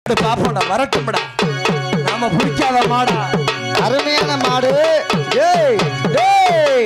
பாப்போடா வரட்டும்டா நாம பிடிக்காத மாடா அருமையான மாடு டேய் டேய்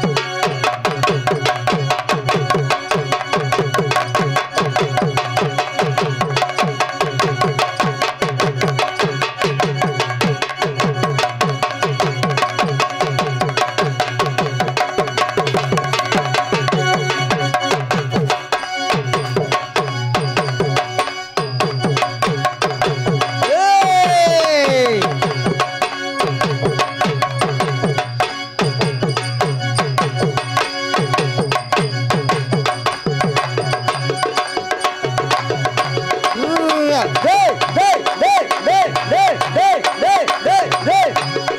ஏய் டேய் டேய் டேய் டேய் டேய் டேய் டேய் டேய் டேய்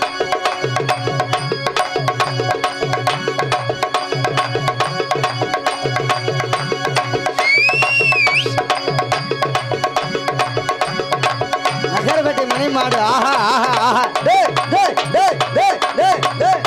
நகரப்பட்டி மணி மாடு ஆஹா ஆஹா ஆஹா டேய் டேய் டேய் டேய் டேய் டேய்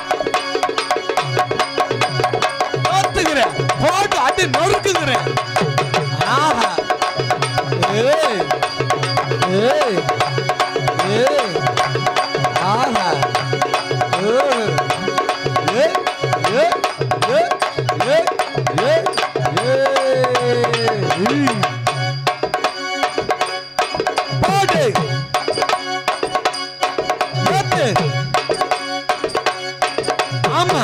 பார்த்துக்கிறேன் போட்டு அடி நொறுக்குகிறேன் ஆஹா ஏய் ஏய் ஏய் ஆஹா ஏய் ஏய் ஏய் ஏய் ஏய் ஏய் ஏய் போடு ஏத்து ஆமா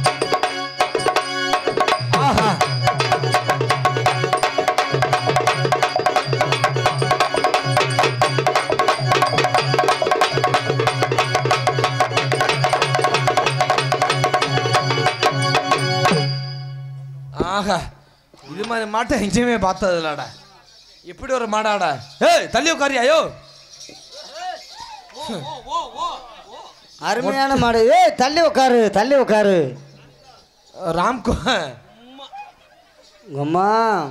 ஆஹா ஆஹா இது மாதிரி மாட்டை எங்கேயுமே பார்த்தது இல்லடா எப்படி ஒரு மாடாடா ஏய் தள்ளி உட்காரியாயோ அருமையான மாடு ஏய் தள்ளி உட்காரு தள்ளி உட்காரு ராம்கோ அம்மா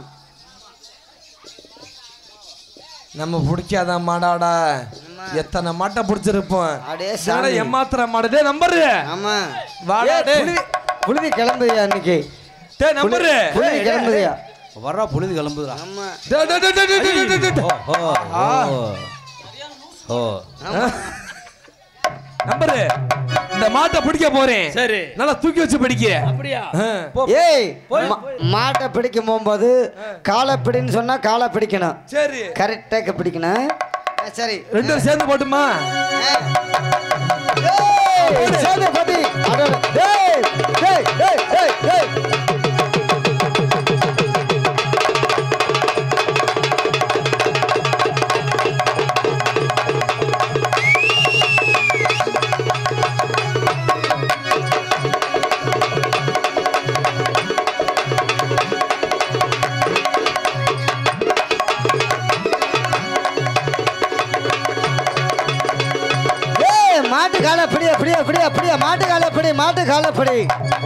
நம்ம பிடிக்காத மாடாடா எத்தனை மாட்டை பிடிச்சிருப்போம் அடே என்னடா சாமி. ஏமாத்துற மாடு டேய் நம்பரு ஆமா வாடா ஏய், டேய். புழுதி- புழுதி கிளம்புதியா இன்னைக்கு டேய் நம்பரு புழுதி கிளம்புதியா வர்றா பொழுது கிளம்புதுடா ஆமா டேய் டேய் டேய் டேய் டேய் டேய் டேய் டேய். ஓ ஓ ஓ நம்பரு இந்த மாட்டை பிடிக்க போறேன் சரி நல்லா தூக்கி வச்சு பிடிக்க அப்படியா ஆ. ஏய் மா- மாட்டை பிடிக்கும் போகும்போது காலை பிடின்னு சொன்னா காலை பிடிக்கணும் சரி கரெக்டாக பிடிக்கணும் ஆ, சரி ரெண்டு பேரும் சேர்ந்து போட்டுமா ஏய், சேர்ந்து பாட்டி. அடடே. டேய், டேய், டேய், டேய், டேய். ஏய், மாட்டு காலை பிடி அப்படியே அப்படியே அப்படியே மாட்டு காலை பிடி மாட்டு காலை பிடி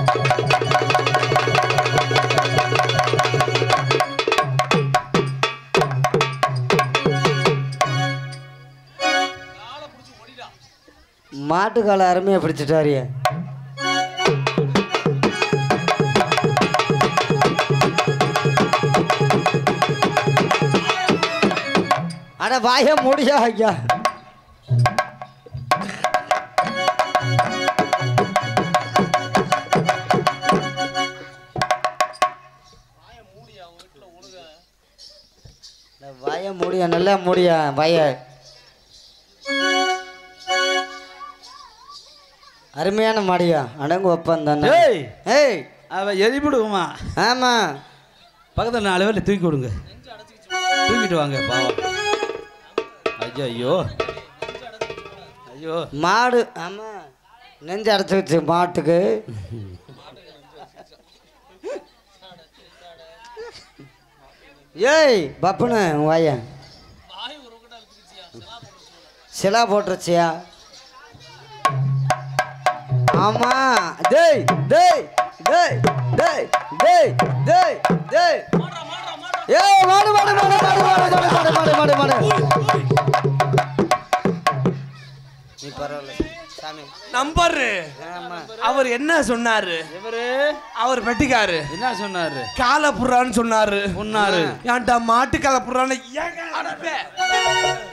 மாட்டு காலை அருமையா பிடிச்சிட்டாரியே அட வாய முடியா ஐயா இந்த வாய முடியா நல்லா முடியா வாய அருமையான மாடியா அடங்கு வைப்பன் தானே ஏய் ஏய் அவ எரிபிடுவோமா ஆமா பக்கத்தில் நாலு பேர்ல தூக்கி விடுங்க தூக்கிட்டு வாங்க பாவம் ஐயோ ஐயோ ஐயோ மாடு ஆமா நெஞ்சு அடைச்சி வச்சு மாட்டுக்கு ஏய் பப்புனு வாய சிலா போட்டுருச்சியா ஆமா டேய் டேய் டேய் டேய் டேய் டேய் டேய் ஏய் மாடு மாடு மாடு மாடு மாடு மாடு மாடு மாடு மாடு மாடு நீ பரவாயில்ல சாமி நம்பரு ஆமா அவர் என்ன சொன்னாரு இவரு அவர் பெட்டிக்காரு என்ன சொன்னாரு காலை புறான்னு சொன்னாரு சொன்னாரு ஏன்டா மாட்டு காலை புறான்னு ஏங்க அடப்பே?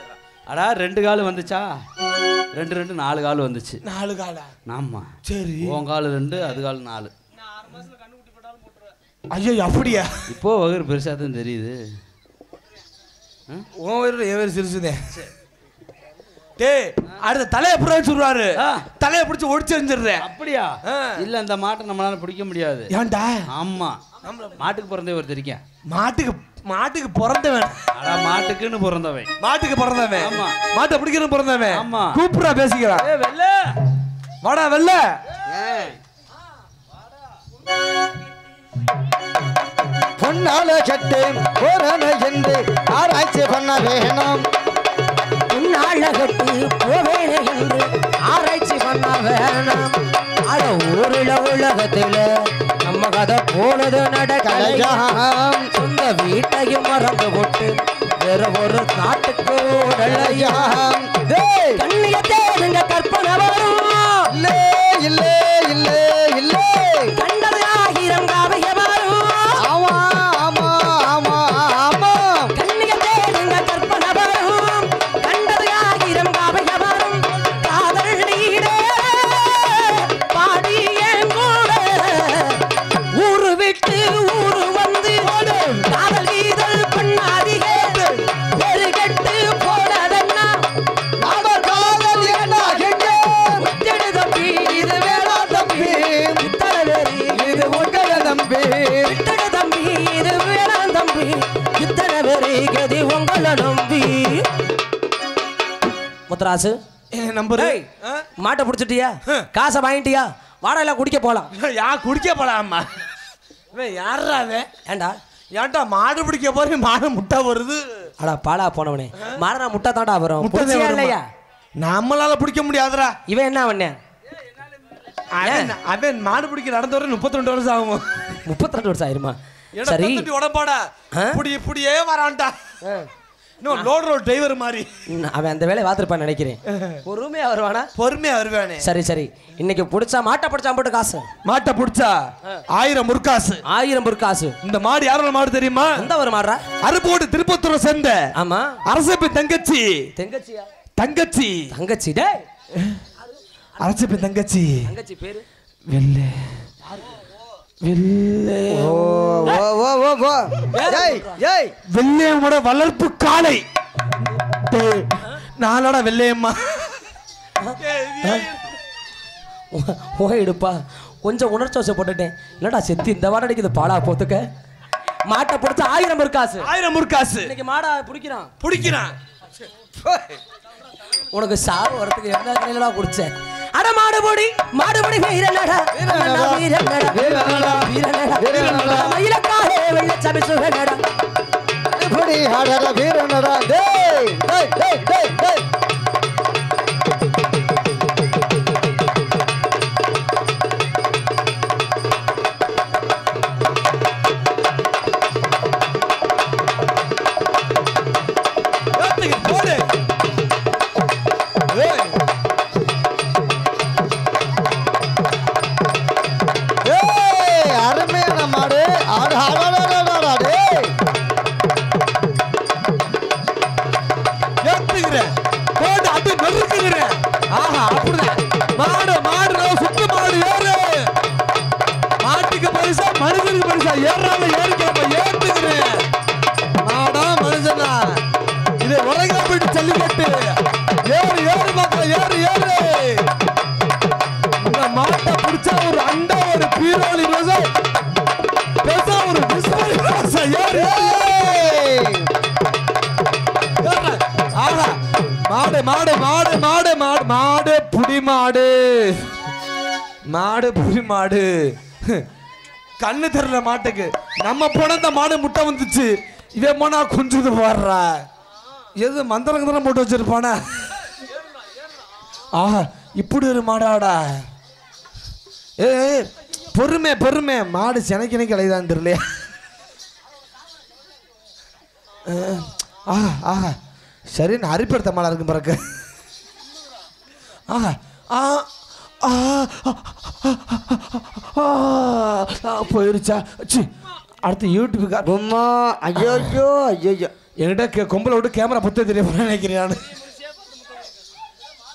அடா ரெண்டு கால் வந்துச்சா ரெண்டு ரெண்டு நாலு கால் வந்துச்சு நாலு காலா ஆமா சரி உன் கால் ரெண்டு அது கால் நாலு ஐயோ அப்படியா இப்போ வகுறு பெருசாக தான் தெரியுது உன் வயிறு என் வயிறு சிரிச்சுதே டேய் அடுத்த தலையை புறா சொல்றாரு ஆ. தலையை பிடிச்சி ஒடிச்சு எறிஞ்சிடுறேன் அப்படியா ஆ. இல்ல இந்த மாட்டை நம்மளால பிடிக்க முடியாது ஏன்டா ஆமா மாட்டுக்கு பிறந்தே ஒரு தெரியும் மாட்டுக்கு மாட்டுக்கு பிறந்தவன் அடா மாட்டுக்குன்னு பிறந்தவன் மாட்டுக்கு பிறந்தவன் ஆமா. மாட்டை பிடிக்கணும் பிறந்தவன் ஆமா. கூப்பிடா பேசிக்கிறான் ஏ வெள்ள வாடா வெள்ள பொன்னால சட்டு போறன என்று ஆராய்ச்சி பண்ண வேணும் உன்னால கட்டு போவேனே என்று ஆராய்ச்சி பண்ண வேணாம் அட ஊருல உலகத்துல நம்ம கதை போனது நடக்கலையா கலையாம் சொந்த வீட்டையும் மறந்து போட்டு வேற ஒரு நாட்டுக்கு ஓடலையா கலையாம் டேய் கண்ணிய தேடுங்க கற்பனை வரும் இல்லே இல்லே இல்லே இல்லே கண்டது ஆயிரம் காவிய வரும் ஆமா ஆமா ஆமா ஆமா கண்ணிய தேடுங்க கற்பனை வரும் கண்டது ஆயிரம் காவிய வரும் காதல் நீடே பாடி என் கூட ஊரு விட்டு ஊரு வந்து காதல் வீதல் பண்ணாதீங்க பெருகெட்டு போனதென்னா நாம காதல் என்ன எங்கே முத்தெடு தம்பி இது வேணா தம்பி இத்தனை இது உங்கள நம்பி இத்தனை தம்பி இது வேணாம் தம்பி இத்தனை பேரு கதி உங்களை நம்பி முத்தராசு நம்பர் டேய், மாட்டை பிடிச்சிட்டியா காசை வாங்கிட்டியா வாடகைல குடிக்க போலாம் யா குடிக்க போலாமா இவன் யாரா அவன் ஏண்டா ஏன்டா மாடு பிடிக்க போறேன் மாடு முட்டை வருது அடா பாலா போனவனே மாடனா முட்டை தாண்டா வரும் முட்டை தான் பிடிச்சியா வருமா? இல்லையா நம்மளால பிடிக்க முடியாதுடா இவன் என்ன பண்ண அவன் அவன் மாடு பிடிக்க நடந்து வர முப்பத்தி ரெண்டு வருஷம் ஆகும் முப்பத்தி ரெண்டு வருஷம் ஆயிருமா ஏடா, சரி தந்துட்டு உடம்பாடா ஆ? இப்படி இப்படியே வரான்டா இன்னும் லோடு ரோட் டிரைவர் மாதிரி ம், அவன் அந்த வேலையை பார்த்துருப்பான்னு நினைக்கிறேன் பொறுமையா வருவானா பொறுமையா வருவானே சரி சரி இன்னைக்கு பிடிச்சா மாட்டை பிடிச்சா போட்டு காசு மாட்டை பிடிச்சா ஆயிரம் முற்காசு ஆயிரம் பொரு காசு இந்த மாடு யாரோட மாடு தெரியுமா எந்த ஒரு மாடுறா அருப்போடு திருப்பத்தூரை சேர்ந்த ஆமா அரசப்பின் தங்கச்சி தெங்கச்சியா தங்கச்சி தங்கச்சி டேய் அரசப்பின் தங்கச்சி தங்கச்சி பேரு வெள்ளை வெள்ளை ஓ ஓ ஓ ஓ ஓ ஏய் ஏய் வெள்ளையம்மோட வளர்ப்பு காளை டேய், நானோட வெள்ளையம்மா ஓயிடுப்பா கொஞ்சம் உணர்ச்சி வசப்பட்டுட்டேன் என்னடா செத்து இந்த வாரம் அடிக்குது பாடா போத்துக்க மாட்டை பிடிச்ச ஆயிரம் பொரு காசு ஆயிரம் முற்காசு இன்னைக்கு மாடா பிடிக்கிறான் பிடிக்கிறான் உனக்கு சாவு வரத்துக்கு என்ன கையிலடா குடிச்ச அட மாடுபடி மாடுபடி வீரனடா வீரனடா வீரனடா வீரனடா, வீரனடா வீரனடா. மயிலக்காரே வெள்ளச்சாமி சுகனடா இப்படி ஆடற வீரனடா டேய் டேய் டேய் டேய் டேய் ஏத்துக்கு, போடு ஏய், ஏய் அருமையான மாடு ஆடு ஆடாடாடாடா டேய் ஏத்துக்கிறேன் போடு அது நொறுக்குகிறேன் ஆஹா அப்படிதான் மாடு மாடு நான் சுத்த மாடு ஏறு மாட்டுக்கு பரிசா மனுஷனுக்கு பரிசா ஏறாம ஏறிக்காம ஏத்துக்கிறேன் மாடா மனுஷனா இது உலக போயிட்டு ஜல்லிக்கட்டு ஏறு ஏறு மக்கள் ஏறு ஏறு இந்த மாட்டை பிடிச்சா ஒரு அண்டா ஒரு பீரோலி ரோசம் பேசா ஒரு விஸ்வாலி ரோசம் ஏறு ஏறு ஏறு. ஆஹா மாடு மாடு மாடு மாடு மாடு மாடு புடி மாடு மாடு புடி மாடு கண்ணு தெரியல மாட்டுக்கு நம்ம போன இந்த மாடு முட்டை வந்துச்சு இவன் போனா குஞ்சுது போடுறா எது மந்திரம் போட்டு வச்சிருப்பானா ஆஹா இப்படி ஒரு மாடாடா ஏ பொறுமை பொறுமை மாடு செனைக்கினை கலைதான் தெரியலையா அஹ், ஆஹா ஆஹா சரி நான் அரிப்படுத்த மாடா இருக்கும் பிறகு ஆஹா ஆ ஆ, ஆ, ஆ, போயிருச்சா சி அடுத்து யூடியூப் அம்மா ஐயோ ஐயோ ஐயோ என்கிட்ட கே- கொம்பளை விட்டு கேமரா புத்த தெரிய போறேன் நினைக்கிறேன் நான்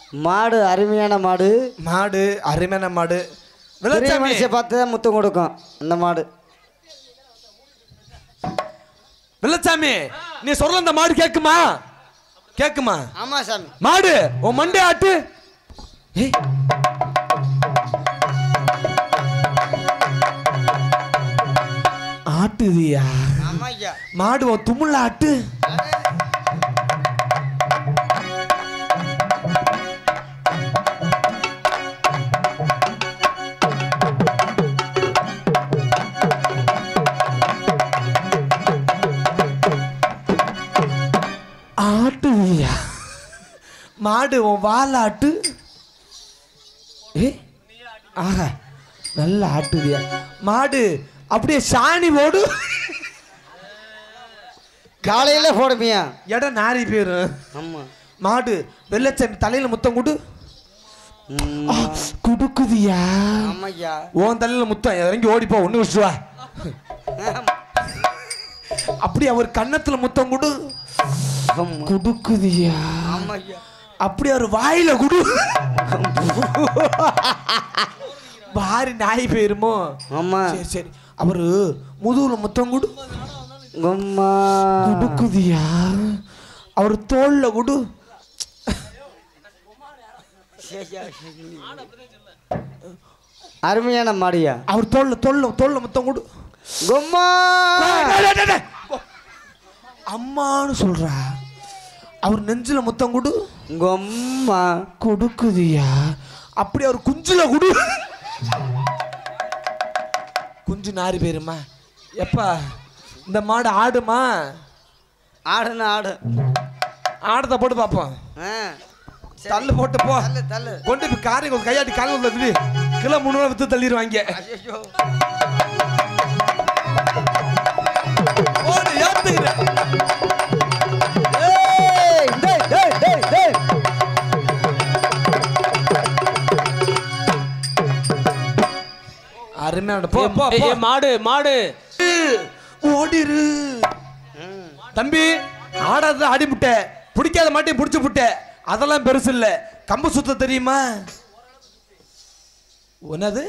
மாடு அருமையான மாடு மாடு அருமையான மாடு பெரிய வெள்ளச்சாமி மனுஷன் பார்த்து தான் முத்தம் கொடுக்கும் இந்த மாடு வெள்ளச்சாமி நீ சொல்ற அந்த மாடு கேக்குமா கேக்குமா ஆமா சாமி மாடு உன் மண்டே ஆட்டு ஏய். ஆட்டுதியா ஆமா ஐயா மாடு உன் தும்முள்ள ஆட்டு ஆட்டுதியா மாடு உன் வால் ஆட்டு ஏ ஆஹா நல்ல ஆட்டுதியா மாடு அப்படியே சாணி போடு காலையில போடுமியா இடம் நாரி போயிரும் ஆமா மாடு வெள்ளச்சாமி தலையில முத்தம் கொடு ம், ஆ, குடுக்குதியா ஆமா ஐயா உன் தலையில முத்தம் இறங்கி ஓடிப்போ ஒண்ணு வச்சுட்டு வா அப்படி அவர் கன்னத்துல முத்தம் கொடு ஆமா. குடுக்குதியா ஆமா ஐயா அப்படி அவர் வாயில குடு பாரி நாய் போயிருமோ ஆமா சரி சரி அவரு முதுகுல முத்தம் கொடு அம்மா குடுக்குதியா அவர் தோல்ல குடு அருமையான மாடியா அவர் தோல்ல தோல்ல தோல்ல முத்தம் கொடு கும்மா டேய், டேய், டேய், டேய். அம்மான்னு சொல்றா அவர் நெஞ்சில முத்தம் கொடு கும்மா கொடுக்குதியா அப்படி அவர் குஞ்சுல குடு குஞ்சு நாரி போயிருமா எப்பா இந்த மாடு ஆடுமா ஆடுன ஆடு ஆடத்தை போட்டு பார்ப்போம் ஆ, தள்ளு போட்டு போ தள்ளு தள்ளு கொண்டு போய் காரை கொஞ்சம் கையாட்டி காலை உள்ள விடு கிலோ முந்நூறுவா வித்து தள்ளிடுவாங்க ஐயோ ஓடு ஏத்துக்கிறேன் டேய் டேய் டேய் டேய் டேய் அருமையான போ போ ஏய், போ ஏய், மாடு மாடு ஓடிரு தம்பி ஆடாத ஆடி முட்டை பிடிக்காத மாட்டையும் பிடிச்சு புட்டை அதெல்லாம் பெருசு இல்ல கம்பு சுத்த தெரியுமா என்னது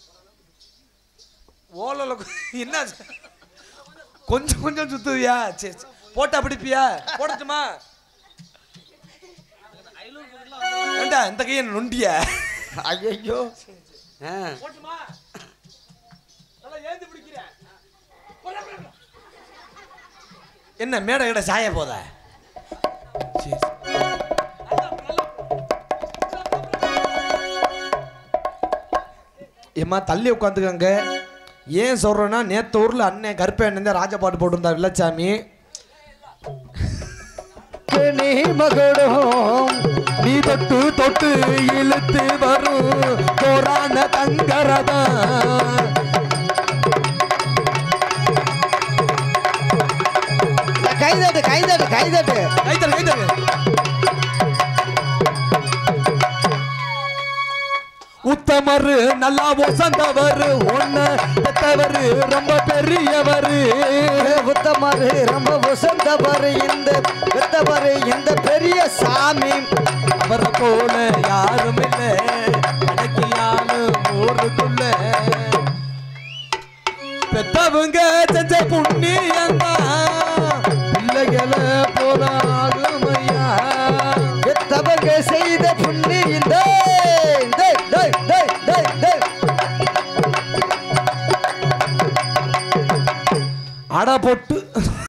ஓலல என்ன கொஞ்சம் கொஞ்சம் சுத்துவியா சரி சரி. போட்டா பிடிப்பியா போடட்டுமா ஏண்டா இந்த கையை நொண்டிய ஐயோ ஆ என்ன மேடை கிட்ட சாய போத சரி ஏம்மா தள்ளி உட்காந்துக்கங்க ஏன் சொல்றேன்னா நேத்து ஊர்ல அண்ணன் கருப்பை அண்ணன் தான் ராஜா பாட்டு போட்டிருந்தா வில்லச்சாமி நீ மகுடும் நீ தொட்டு தொட்டு இழுத்து வரும் கோரான தங்கரதா கைதட்டு கைதட்டு கைதட்டு கைத்தல் கைத்தல் உத்தமரு நல்லா வசந்தவர் ஒன்னு பெத்தவரு ரொம்ப பெரியவரு புத்தமரு ரொம்ப வசந்தவர் இந்த புத்தமரு இந்த பெரிய சாமி அவரை போல யாரும் இல்ல கணக்கியாலும் ஊருக்குள்ள பெத்தவங்க செஞ்ச புண்ணியந்தா பிள்ளைகளை போல ஆகுமையா புத்தவங்க செய்த புண்ணி இந்த டேய், டேய், டேய், டேய், டேய். அடை போட்டு